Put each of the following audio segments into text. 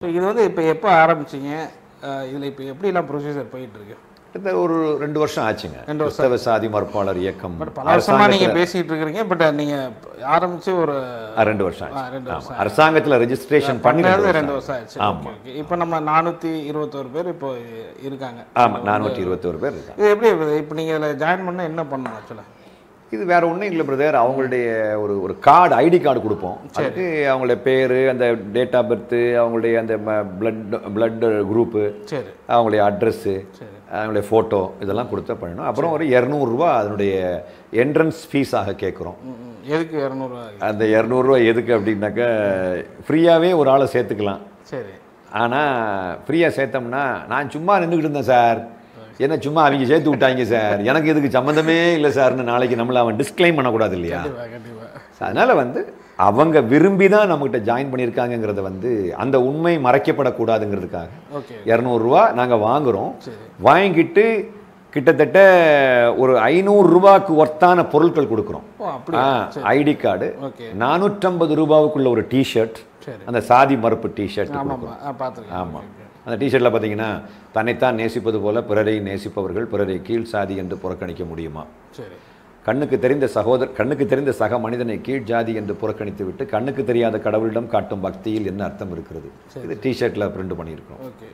So இது வந்து இப்போ எப்போ ஆரம்பிச்சீங்க இதில் இப்போ எப்படிலாம் ப்ரொசீஜர் போயிட்டு இருக்கு இந்த ஒரு ரெண்டு வருஷம் ஆச்சுங்க ரெண்டு கிறிஸ்தவ சாதி மறுப்பாளர் இயக்கம் பட் பல வருஷமா நீங்க பேசிட்டு இருக்கிறீங்க பட் நீங்க ஆரம்பிச்சு ஒரு ஆ, ரெண்டு வருஷம் ஆ, ஆச்சு ரெண்டு ஆமா. அரசாங்கத்துல ரெஜிஸ்ட்ரேஷன் பண்ணி ரெண்டு பண்ணது ரெண்டு வருஷம் வருஷம் ஆச்சு ஓகே ஓகே இப்போ நம்ம நானூற்றி இருபத்தோரு பேர் இப்போ இருக்காங்க ஆமா நானூற்றி இருபத்தோரு பேர் இருக்காங்க இது எப்படி இருக்குது? இப்போ நீங்கள் இதில் ஜாயின் பண்ண என்ன பண்ணணும் ஆக்சுவலாக இது வேற ஒன்றும் இல்லை பிரதர் அவங்களுடைய ஒரு ஒரு கார்டு ஐடி கார்டு கொடுப்போம் அதுக்கு அவங்களுடைய பேர் அந்த டேட் ஆஃப் பர்த்து அவங்களுடைய அந்த பிளட் பிளட் குரூப்பு சரி அவங்களுடைய அட்ரஸ்ஸு சரி அவங்களுடைய ஃபோட்டோ இதெல்லாம் கொடுத்தா பண்ணணும் அப்புறம் ஒரு இரநூறுவா அதனுடைய என்ட்ரன்ஸ் ஃபீஸாக கேட்குறோம் ம், ம். எதுக்கு இரநூறுவா அந்த இரநூறுவா எதுக்கு அப்படின்னாக்கா ஃப்ரீயாகவே ஒரு ஆளை சேர்த்துக்கலாம் சரி ஆனால் ஃப்ரீயாக சேர்த்தோம்னா நான் சும்மா நின்றுக்கிட்டு இருந்தேன் சார் என்ன சும்மா அவங்க சேர்த்து விட்டாங்க சார் எனக்கு இதுக்கு சம்மந்தமே இல்லை சார்னு நாளைக்கு நம்மளை அவன் டிஸ்க்ளைம் பண்ணக்கூடாது இல்லையா கண்டிப்பாக கண்டிப்பாக அதனால் வந்து அவங்க விரும்பி தான் நம்மகிட்ட ஜாயின் பண்ணியிருக்காங்கங்கிறத வந்து அந்த உண்மை மறைக்கப்படக்கூடாதுங்கிறதுக்காக ஓகே இரநூறுவா நாங்கள் வாங்குகிறோம் சரி வாங்கிட்டு கிட்டத்தட்ட ஒரு ஐநூறு ரூபாய்க்கு ஒர்த்தான பொருட்கள் கொடுக்குறோம் ஓ அப்படியா ஐடி கார்டு ஓகே நானூற்றம்பது ரூபாவுக்குள்ள ஒரு டிஷர்ட் சரி அந்த சாதி மறுப்பு டிஷர்ட் ஆமாம்மா ஆ பார்த்துருக்கேன் ஆமாம் அந்த டிஷர்ட்டில் பார்த்தீங்கன்னா தன்னைத்தான் நேசிப்பது போல பிறரை நேசிப்பவர்கள் பிறரை கீழ் சாதி என்று புறக்கணிக்க முடியுமா சரி கண்ணுக்கு தெரிந்த சகோதர கண்ணுக்கு தெரிந்த சக மனிதனை கீழ் ஜாதி என்று புறக்கணித்து விட்டு கண்ணுக்கு தெரியாத கடவுளிடம் காட்டும் பக்தியில் என்ன அர்த்தம் இருக்கிறது இது டிஷர்ட்டில் பிரிண்ட் பண்ணியிருக்கோம் ஓகே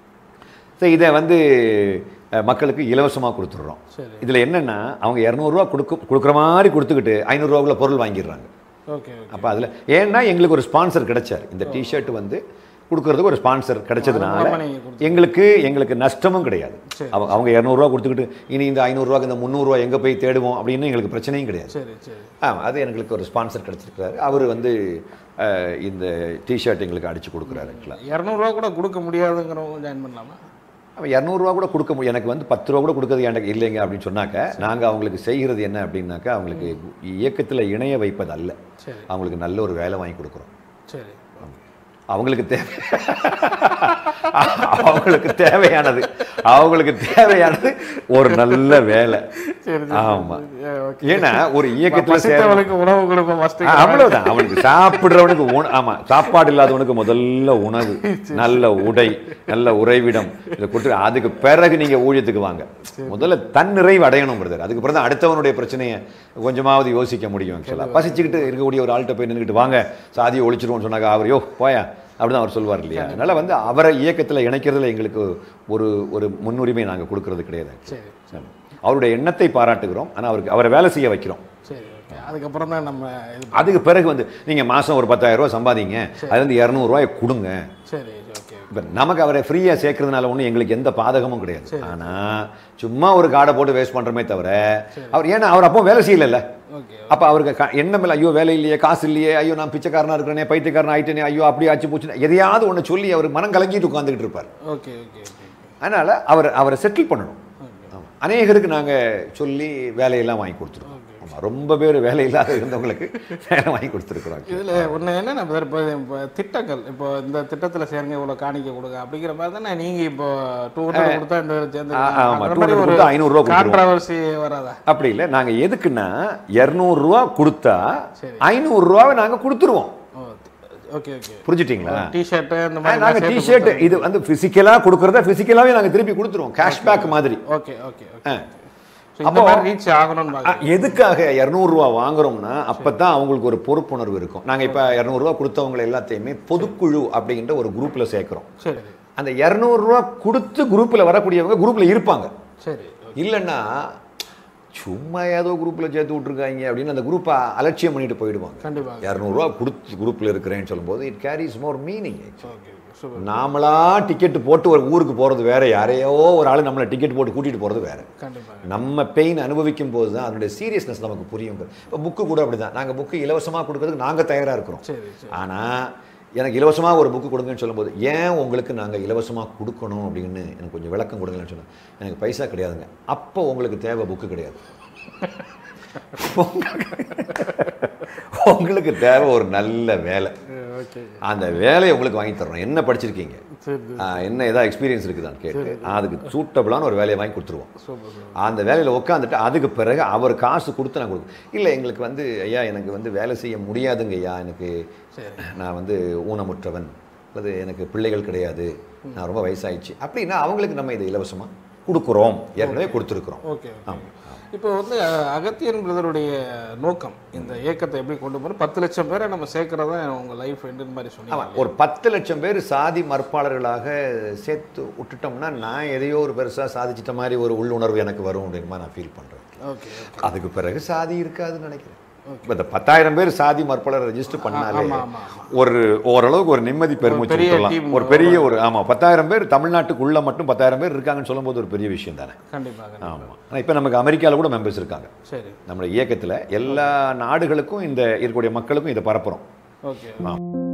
ஸோ இதை வந்து அஹ், மக்களுக்கு இலவசமாக கொடுத்துட்றோம் சரி இதில் என்னென்னா அவங்க இரநூறுவா கொடுக்க கொடுக்குற மாதிரி கொடுத்துக்கிட்டு ஐநூறுரூவாக்குள்ள பொருள் வாங்கிடுறாங்க ஓகே ஓகே அப்போ அதில் ஏன்னா எங்களுக்கு ஒரு ஸ்பான்சர் கிடைச்சார் இந்த டிஷர்ட் வந்து கொடுக்கறதுக்கு ஒரு ஸ்பான்சர் கிடைச்சதுனால மூலமா நீங்க கொடுத்து- எங்களுக்கு எங்களுக்கு நஷ்டமும் கிடையாது சரி. அவங்க அவங்க இரநூறுவா கொடுத்துக்கிட்டு இனி இந்த ஐநூறுரூவாக்கு இந்த முந்நூறுரூவா எங்கே போய் தேடுவோம் அப்படின்னு எங்களுக்கு பிரச்சனையும் கிடையாது சரி சரி ஆ அது எங்களுக்கு ஒரு ஸ்பான்சர் கிடைச்சிருக்கிறாரு அவர் வந்து அஹ், இந்த டிஷர்ட் எங்களுக்கு அடிச்சு கொடுக்குறாரு ஆக்சுவலாக இரநூறுவா கூட கொடுக்க முடியாதுங்கிறவங்க ஜாயின் பண்ணலாமா அவன் இரநூறுவா கூட கொடுக்க முடியும் எனக்கு வந்து பத்து ரூபா கூட கொடுக்கறது எனக்கு இல்லைங்க அப்படின்னு சொன்னாக்க நாங்கள் அவங்களுக்கு செய்கிறது என்ன அப்படின்னாக்கா அவங்களுக்கு இயக்கத்தில் இணைய வைப்பது அல்ல சரி அவங்களுக்கு நல்ல ஒரு வேலை வாங்கி கொடுக்குறோம் சரி அவங்களுக்கு தேவை அவங்களுக்கு தேவையானது அவங்களுக்கு தேவையானது ஒரு நல்ல வேலை சரி ஆமா சரி ஓகே ஏன்னா ஒரு இயக்கத்துல சேர பசித்தவனுக்கு உணவு கொடுப்போம் ஃபர்ஸ்ட் ஆ, அவ்வளவுதான் அவனுக்கு சாப்பிடுறவனுக்கு உண ஆமா சாப்பாடு இல்லாதவனுக்கு முதல்ல உணவு நல்ல உடை நல்ல உறைவிடம் இதை கொடுத்து அதுக்கு பிறகு நீங்க ஊழியத்துக்கு வாங்க முதல்ல தன் நிறைவு அடையணும் பிரதர் அதுக்கு பிறகு தான் அடுத்தவனுடைய பிரச்சனையை கொஞ்சமாவது யோசிக்க முடியும் ஆக்சுவலாக பசிச்சுக்கிட்டு இருக்கக்கூடிய ஒரு ஆள்கிட்ட போய் நின்றுக்கிட்டு வாங்க சாதியை ஒழிச்சிருவோம்னு சொன்னாங்க அவர் யோ போயா அப்படிதான் அவர் சொல்வார் இல்லையா அதனால வந்து அவரை இயக்கத்துல இணைக்கிறதுல எங்களுக்கு ஒரு ஒரு முன்னுரிமை நாங்க கொடுக்கறது கிடையாது சரி சரி. அவருடைய எண்ணத்தை பாராட்டுகிறோம் ஆனா அவருக்கு அவரை வேலை செய்ய வைக்கிறோம் சரி ஓகே அதுக்கப்புறம் தான் நம்ம இது அதுக்கு பிறகு வந்து நீங்க மாசம் ஒரு பத்தாயிரம் ரூபாய் சம்பாதிங்க அது வந்து இரநூறுவாயை கொடுங்க சரி ஓகே இப்போ நமக்கு அவரை ஃப்ரீயாக சேர்க்கறதுனால ஒன்றும் எங்களுக்கு எந்த பாதகமும் கிடையாது ஆனா சும்மா ஒரு கார்டை போட்டு வேஸ்ட் பண்றோமே தவிர அவர் ஏன்னா அவர் அப்போ வேலை செய்யலைல்ல ஓகே அப்ப அவருக்கு க- எண்ணம் இல்லை ஐயோ வேலை இல்லையே காசு இல்லையே ஐயோ நான் பிச்சைக்காரனா இருக்கிறேனே பைத்தியக்காரன் ஆயிட்டேனே ஐயோ அப்படி ஆச்சு போச்சுன்னு எதையாவது ஒன்று சொல்லி அவர் மனம் கலங்கிட்டு உட்காந்துக்கிட்டு இருப்பார் ஓகே ஓகே ஓகே அதனால அவர் அவரை செட்டில் பண்ணணும் ஆமா. அநேகருக்கு நாங்க சொல்லி வேலையெல்லாம் வாங்கி கொடுத்துருக்கோம் ஆமா ரொம்ப பேர் வேலை இல்லாத இருந்தவங்களுக்கு வேலை வாங்கி கொடுத்துருக்குறோம் இதில் ஒன்று என்னென்ன இப்போ இப்போ இப்போ திட்டங்கள் இப்போ இந்த திட்டத்தில் சேருங்க இவ்வளோ காணிக்க கொடுங்க அப்படிங்கிற மாதிரி தானே நீங்கள் இப்போ டூ ஹண்ட்ரட் கொடுத்தா இந்த சேர்ந்து ஆ, ஆமா, 200 கொடுத்தா 500 ரூபா கொடுத்துருவோம். கான்ட்ரவர்சி வராதா அப்படி இல்லை நாங்க எதுக்குன்னா இரநூறுவா கொடுத்தா சரி. ஐநூறுரூவாவை நாங்க கொடுத்துருவோம் ஓ ஓகே ஓகே புரிஞ்சுட்டீங்களா டிஷர்ட்டு இந்த ஆ, மாதிரி நாங்க டிஷர்ட் இது வந்து பிசிக்கலா கொடுக்கறத பிசிக்கலாவே நாங்க திருப்பி கொடுத்துருவோம் கேஷ்பேக் மாதிரி ஓகே ஓகே ஆ. ஸோ இந்த மாதிரி ரீச் ஆகணும்னு ஆ, பார்க்குறேன் எதுக்காக இரநூறுவா வாங்குறோம்னா அப்பதான் அவங்களுக்கு ஒரு பொறுப்புணர்வு இருக்கும் நாங்க இப்ப இரநூறுவா கொடுத்தவங்க எல்லாத்தையுமே பொதுக்குழு அப்படிங்கிற ஒரு குரூப்ல சேர்க்கிறோம் சரி அந்த இரநூறுவா கொடுத்து குரூப்ல வரக்கூடியவங்க குரூப்ல இருப்பாங்க சரி இல்லைன்னா சும்மா ஏதோ குரூப்ல சேர்த்து விட்டுருக்காங்க அப்படின்னு அந்த குரூப்பை அலட்சியம் பண்ணிட்டு போயிடுவாங்க கண்டிப்பாக இரநூறுவா கொடுத்து குரூப்ல இருக்கிறேன்னு சொல்லும்போது it carries more meaning okay super நாமளா டிக்கெட் போட்டு ஒரு ஊருக்கு போறது வேற யாரையோ ஒரு ஆள் நம்மளை டிக்கெட் போட்டு கூட்டிட்டு போறது வேற கண்டிப்பாக நம்ம பெயின் அனுபவிக்கும் போது தான் அதனுடைய சீரியஸ்னஸ் நமக்கு புரியும் இப்போ புக்கு கூட அப்படிதான் நாங்க புக்கு இலவசமா கொடுக்கறதுக்கு நாங்க தயாரா இருக்கிறோம் சரி சரி ஆனா எனக்கு இலவசமா ஒரு புக்கு கொடுங்கன்னு சொல்லும்போது ஏன் உங்களுக்கு நாங்க இலவசமா கொடுக்கணும் அப்படின்னு எனக்கு கொஞ்சம் விளக்கம் கொடுங்கன்னு சொன்னேன் எனக்கு பைசா கிடையாதுங்க அப்போ உங்களுக்கு தேவை புக்கு கிடையாது உங்களுக்கு தேவை ஒரு நல்ல வேலை ஓகே அந்த வேலையை உங்களுக்கு வாங்கி தரணும் என்ன படிச்சிருக்கீங்க சரி ஆ, என்ன ஏதாவது எக்ஸ்பீரியன்ஸ் இருக்குதான்னு கேட்டு அதுக்கு சூட்டபிளான ஒரு வேலையை வாங்கி கொடுத்துருவோம் சூப்பர் சூப்பர் அந்த வேலையில் உட்காந்துட்டு அதுக்கு பிறகு அவர் காசு கொடுத்து நான் கொடுக்கும் இல்லை எங்களுக்கு வந்து ஐயா எனக்கு வந்து வேலை செய்ய முடியாதுங்க ஐயா எனக்கு சரி நான் வந்து ஊனமுற்றவன் அல்லது எனக்கு பிள்ளைகள் கிடையாது நான் ரொம்ப வயசாயிடுச்சு அப்படின்னா அவங்களுக்கு நம்ம இதை இலவசமாக கொடுக்குறோம் ஏற்கனவே கொடுத்துருக்குறோம் ஓகே ஆமாம் இப்போ வந்து அஹ், அகத்தியன் பிரதருடைய நோக்கம் இந்த இயக்கத்தை எப்படி கொண்டு போகணும் பத்து லட்சம் பேரை நம்ம சேர்க்கறதா உங்க லைஃப் எண்டுன்னு மாதிரி சொன்னீங்க ஆமாம் ஒரு பத்து லட்சம் பேர் சாதி மறுப்பாளர்களாக சேர்த்து விட்டுட்டோம்னா நான் எதையோ ஒரு பெருசாக சாதிச்சிட்ட மாதிரி ஒரு உள்ளுணர்வு எனக்கு வரும் அப்படின்னு மாதிரி நான் ஃபீல் பண்ணுறேன் ஓகே அதுக்கு பிறகு சாதி இருக்காதுன்னு நினைக்கிறேன் இப்போ இந்த பத்தாயிரம் பேர் சாதி மறுப்பாளர் ரெஜிஸ்டர் பண்ணாலே ஆமா ஆமா ஒரு ஓரளவுக்கு ஒரு நிம்மதி பெருமூச்சு பெரிய விட்டுறலாம். team ஒரு பெரிய ஒரு ஆமா பத்தாயிரம் பேர் தமிழ்நாட்டுக்குள்ள மட்டும் பத்தாயிரம் பேர் இருக்காங்கன்னு சொல்லும்போது ஒரு பெரிய விஷயம் தானே கண்டிப்பாக ஆமா ஆனா இப்போ நமக்கு அமெரிக்கால கூட மெம்பர்ஸ் இருக்காங்க சரி நம்ம இயக்கத்துல எல்லா நாடுகளுக்கும் இந்த இருக்கக்கூடிய மக்களுக்கும் இதை பரப்புறோம் ஓகே ஆமா